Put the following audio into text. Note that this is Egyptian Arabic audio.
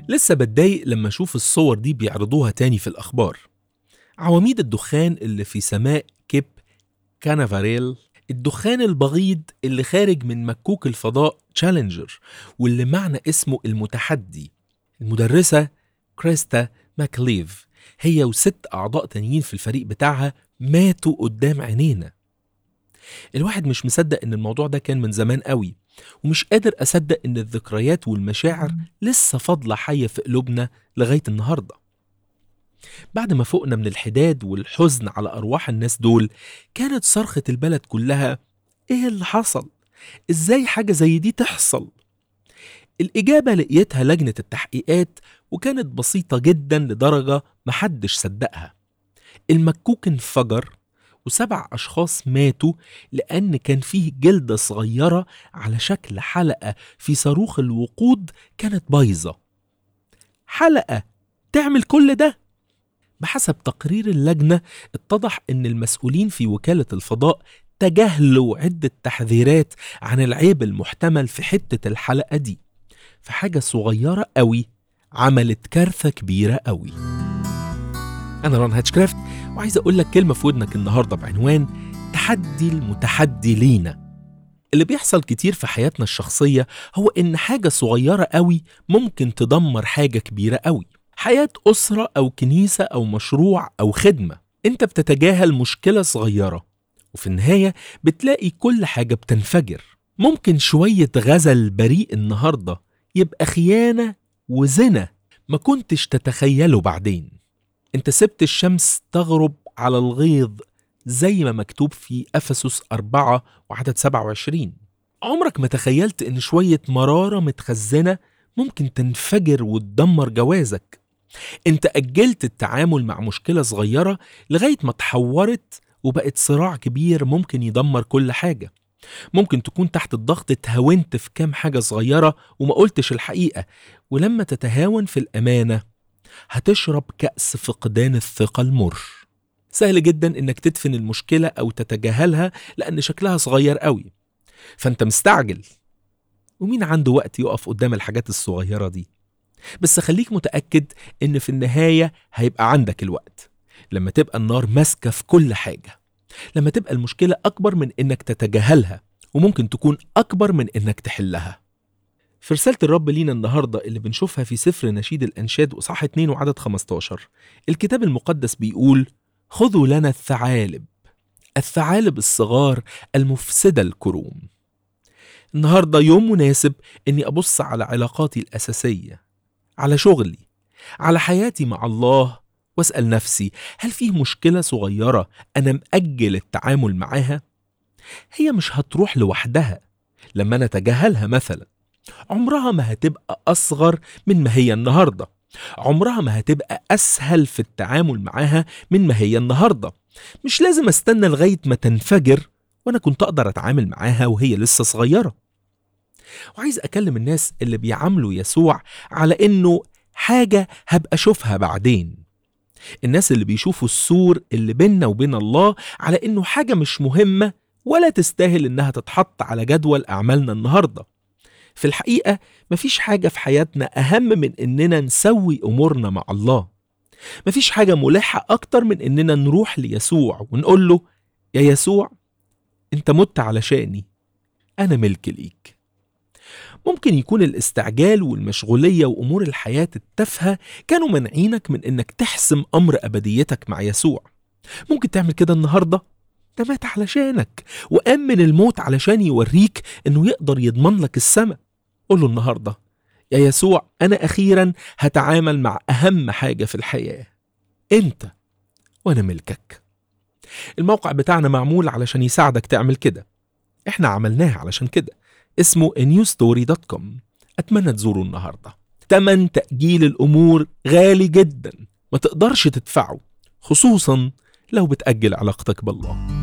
لسه بتضايق لما أشوف الصور دي بيعرضوها تاني في الأخبار عواميد الدخان اللي في سماء كيب كانافاريل الدخان البغيض اللي خارج من مكوك الفضاء تشالنجر واللي معنى اسمه المتحدي المدرسة كريستا ماكليف هي وست أعضاء تانيين في الفريق بتاعها ماتوا قدام عينينا الواحد مش مصدق إن الموضوع ده كان من زمان قوي ومش قادر أصدق إن الذكريات والمشاعر لسه فاضلة حية في قلوبنا لغاية النهاردة بعد ما فقنا من الحداد والحزن على أرواح الناس دول كانت صرخة البلد كلها إيه اللي حصل؟ إزاي حاجة زي دي تحصل؟ الإجابة لقيتها لجنة التحقيقات وكانت بسيطة جدا لدرجة محدش صدقها المكوك انفجر وسبع أشخاص ماتوا لأن كان فيه جلدة صغيرة على شكل حلقة في صاروخ الوقود كانت بايظة حلقة تعمل كل ده بحسب تقرير اللجنة اتضح أن المسؤولين في وكالة الفضاء تجاهلوا عدة تحذيرات عن العيب المحتمل في حتة الحلقة دي فحاجة صغيرة قوي عملت كارثة كبيرة قوي أنا ران هاتشكرافت وعايز أقول لك كلمة في ودنك النهاردة بعنوان تحدي المتحدي لينا اللي بيحصل كتير في حياتنا الشخصية هو إن حاجة صغيرة قوي ممكن تدمر حاجة كبيرة قوي حياة أسرة أو كنيسة أو مشروع أو خدمة أنت بتتجاهل مشكلة صغيرة وفي النهاية بتلاقي كل حاجة بتنفجر ممكن شوية غزل بريء النهاردة يبقى خيانة وزنا ما كنتش تتخيله بعدين انت سبت الشمس تغرب على الغيظ زي ما مكتوب في أفسس أربعة وعدد 27 عمرك ما تخيلت إن شوية مرارة متخزنة ممكن تنفجر وتدمر جوازك انت أجلت التعامل مع مشكلة صغيرة لغاية ما تحورت وبقت صراع كبير ممكن يدمر كل حاجة ممكن تكون تحت الضغط اتهاونت في كام حاجة صغيرة وما قلتش الحقيقة ولما تتهاون في الأمانة هتشرب كأس فقدان الثقة المر سهل جدا انك تدفن المشكلة او تتجاهلها لان شكلها صغير قوي فانت مستعجل ومين عنده وقت يقف قدام الحاجات الصغيرة دي بس خليك متأكد ان في النهاية هيبقى عندك الوقت لما تبقى النار ماسكة في كل حاجة لما تبقى المشكلة أكبر من إنك تتجاهلها وممكن تكون أكبر من إنك تحلها في رسالة الرب لينا النهاردة اللي بنشوفها في سفر نشيد الأنشاد وصح 2 وعدد 15 الكتاب المقدس بيقول خذوا لنا الثعالب الثعالب الصغار المفسدة الكروم النهاردة يوم مناسب إني أبص على علاقاتي الأساسية على شغلي على حياتي مع الله واسأل نفسي هل فيه مشكلة صغيرة أنا مأجل التعامل معاها؟ هي مش هتروح لوحدها لما نتجاهلها مثلا عمرها ما هتبقى أصغر من ما هي النهاردة عمرها ما هتبقى أسهل في التعامل معاها من ما هي النهاردة مش لازم استنى لغاية ما تنفجر وأنا كنت أقدر أتعامل معاها وهي لسه صغيرة وعايز أكلم الناس اللي بيعاملوا يسوع على إنه حاجة هبقى أشوفها بعدين الناس اللي بيشوفوا السور اللي بيننا وبين الله على إنه حاجة مش مهمة ولا تستاهل إنها تتحط على جدول أعمالنا النهارده في الحقيقة مفيش حاجة في حياتنا أهم من إننا نسوي أمورنا مع الله مفيش حاجة ملحة أكتر من إننا نروح ليسوع ونقول له يا يسوع أنت مت علشاني أنا ملك ليك ممكن يكون الاستعجال والمشغولية وأمور الحياة التافهة كانوا منعينك من إنك تحسم أمر أبديتك مع يسوع ممكن تعمل كده النهاردة ده مات علشانك وأمن الموت علشان يوريك إنه يقدر يضمن لك السماء قول له النهارده يا يسوع انا اخيرا هتعامل مع اهم حاجه في الحياه انت وانا ملكك الموقع بتاعنا معمول علشان يساعدك تعمل كده احنا عملناه علشان كده اسمه newstory.com اتمنى تزوره النهارده تمن تأجيل الأمور غالي جدا ما تقدرش تدفعه خصوصا لو بتأجل علاقتك بالله